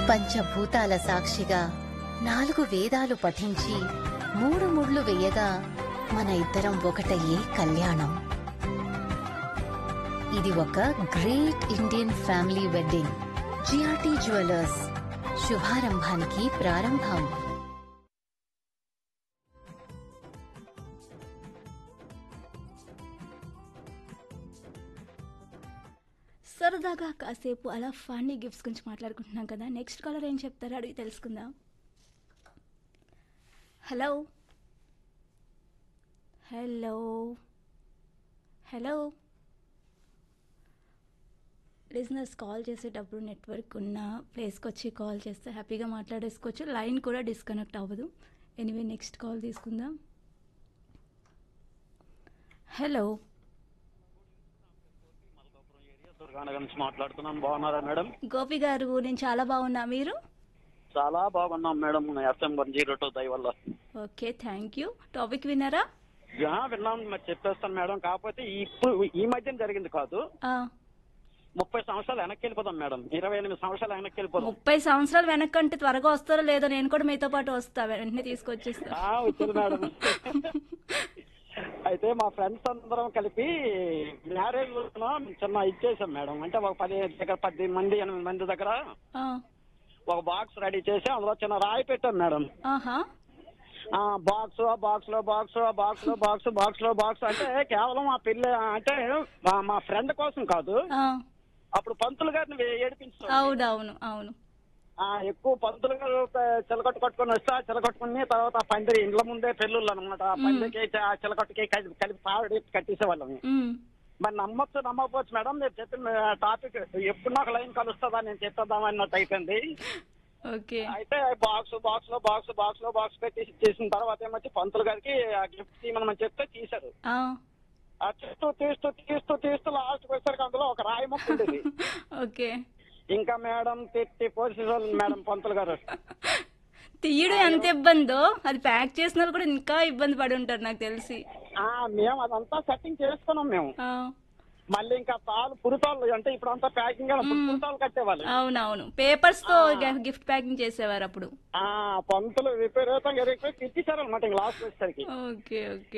పంచభూతాల సాక్షిగా నాలుగు వేదాలు పఠించి మూడు ముళ్ళు వేయగా మన ఇద్దరం ఒకటయ్యే కళ్యాణం ఇది ఒక great Indian family wedding GRT jewellers శుభారంభానికి ప్రారంభం సరదాగా కాసేపు అలా ఫన్నీ గిఫ్ట్స్ గురించి మాట్లాడుకుంటున్నాం కదా నెక్స్ట్ కాలర్ ఏం చెప్తారో అడిగి తెలుసుకుందాం hello hello hello listeners call చేసేటప్పుడు నెట్వర్క్ ఉన్న ప్లేస్కి వచ్చి కాల్ చేస్తే హ్యాపీగా మాట్లాడేసుకోవచ్చు లైన్ కూడా డిస్కనెక్ట్ అవ్వదు ఎనీవే నెక్స్ట్ కాల్ తీసుకుందాం హలో దుర్గానగర్ నుంచి మాట్లాడుతున్నాను బాగున్నారా మేడం గోపి గారు నేను చాలా బాగున్నా మీరు చాలా బాగున్నాం madam FM one zero two దయ వల్ల ఓకే థ్యాంక్ యూ టాపిక్ విన్నారా యా, విన్నాం మరి చెప్పేస్తాను మేడం కాకపోతే ఇప్పుడు ఈ మధ్యన జరిగింది కాదు ఆ, ముప్పై సంవత్సరాలు వెనక్కి వెళ్ళిపోదాం మేడం ఇరవై ఎనిమిది సంవత్సరాలు వెనక్కి వెళ్ళిపోదాం ముప్పై సంవత్సరాలు వెనక్కంటే త్వరగా వస్తారో లేదో నేను కూడా మీతో పాటు వస్తా వెంటనే తీసుకొచ్చేస్తా ఆ, వచ్చింది మేడం అయితే మా ఫ్రెండ్స్ అందరం కలిపి మ్యారేజ్ చిన్న ఇచ్చేసాం మేడం అంటే ఒక పది దగ్గర పది మంది ఎనిమిది మంది దగ్గర ఆ, ఒక బాక్స్ రెడీ చేసి అందులో చిన్న రాయి పెట్టాం మేడం ఆహా ఆ బాక్స్ ఆ బాక్స్ లో బాక్స్ ఆ బాక్స్ లో బాక్స్ బాక్స్ లో బాక్స్ అంటే కేవలం ఆ పిల్ల అంటే మా- మా ఫ్రెండ్ కోసం కాదు ఆ, అప్పుడు పంతులు గారిని ఏడిపించాం అవునవును అవును ఆ ఎక్కువ పంతులు గారు చిలకట్టు కట్టుకొని వస్తే ఆ చిలకట్టుకుని తర్వాత ఆ పందిరి ఇండ్ల ముందే పెళ్ళిళ్ళు అనమాట ఆ పందిరికి ఆ చిలకట్టుకి కలిపి కలిపి తాడి కట్టేసేవాళ్ళం ఉమ్, మరి నమ్మొచ్చు నమ్మకపోవచ్చు మేడం మీరు చెప్పిన టాపిక్ ఎప్పుడు నాకు లైన్ కలుస్తుందా నేను చెప్పేద్దాం అన్నట్టు అయిపోయింది ఓకే అయితే బాక్స్ బాక్స్ లో బాక్స్ బాక్స్ లో బాక్స్ పెట్టి చేసిన తర్వాత ఏమొచ్చి పంతులు గారికి ఆ గిఫ్ట్ తీయమని చెప్తే తీశారు ఆ, ఆ తీస్తూ తీస్తూ తీస్తూ తీస్తూ లాస్ట్ వచ్చేసరికి అందులో ఒక రాయి మొక్క ఉండేది ఓకే ఇంకా మేడం తిట్టి పోసేసారు మేడం పంతులు గారు తీయడం ఎంత ఇబ్బందో అది ప్యాక్ చేసిన వాళ్ళు కూడా ఇంకా ఇబ్బంది పడి ఉంటారు నాకు తెలిసి ఆ మేము అదంతా సెట్టింగ్ చేసుకున్నాం మేము ఆ, మళ్ళీ ఇంకా తాళ్ళు పురితాళ్ళు అంటే ఇప్పుడు అంతా ప్యాకింగ్ పురితాళ్ళు కట్టేవాళ్ళు అవునవును పేపర్స్ తో గిఫ్ట్ ప్యాకింగ్ చేసేవారు అప్పుడు ఆ పంతులు విపరీతంగా ఎరిగిపోయి తిట్టించారు అనమాట లాస్ట్ వచ్చేసరికి ఓకే ఓకే